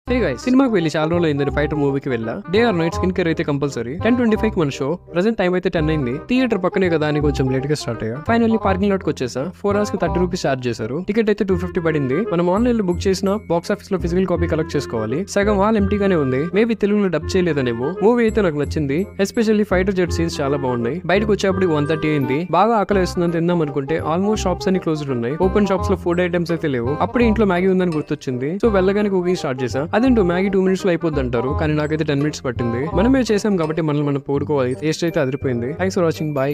hey guys సినిమాకి వెళ్ళి చాలా రోజులు అయిందని ఫైటర్ మూవీకి వెళ్ళా day or night skin care అయితే కంపల్సరీ టెన్ ట్వంటీ ఫైవ్ మన షో ప్రెసెంట్ టైం అయితే టెన్ అయింది థియేటర్ పక్కనే కదా అని కొంచెం లేట్ గా స్టార్ట్ అయ్యా ఫైనల్లీ పార్కింగ్ లాట్ కి వచ్చేసా ఫోర్ అవర్స్ కి థర్టీ రూపీస్ చార్జ్ చేశారు టికెట్ అయితే టూ ఫిఫ్టీ పడింది మనం ఆన్లైన్ లో బుక్ చేసిన బాక్స్ ఆఫీస్ లో ఫిజికల్ కాపీ కలెక్ట్ చేసుకోవాలి సగం హాల్ ఎంటీగానే ఉంది మేబీ తెలుగులో డబ్ చేయలేదనేమో మూవీ అయితే నాకు నచ్చింది ఎస్పెషల్లీ ఫైటర్ జెట్ సీన్స్ చాలా బాగున్నాయి బయటకు వచ్చేప్పుడు వన్ థర్టీ అయింది బాగా ఆకలి వేస్తుందని తిందాం అనుకుంటే ఆల్మోస్ట్ షాప్స్ అన్ని క్లోజ్డ్ ఉన్నాయి ఓపెన్ షాప్స్ లో ఫుడ్ ఐటమ్స్ అయితే లేవు అప్పుడే ఇంట్లో మ్యాగీ ఉందని గుర్తొచ్చింది సో వెళ్ళగానే కుకింగ్ స్టార్ట్ చేసా అదేంటో మ్యాగీ టూ మినిట్స్ లో అయిపోద్ది అంటారు కానీ నాకైతే టెన్ మినిట్స్ పట్టింది మనమే చేసాం కాబట్టి మనల్ని మనం పోడుకోవాలి టేస్ట్ అయితే అదిరిపోయింది థ్యాంక్స్ ఫర్ వాచింగ్ బాయ్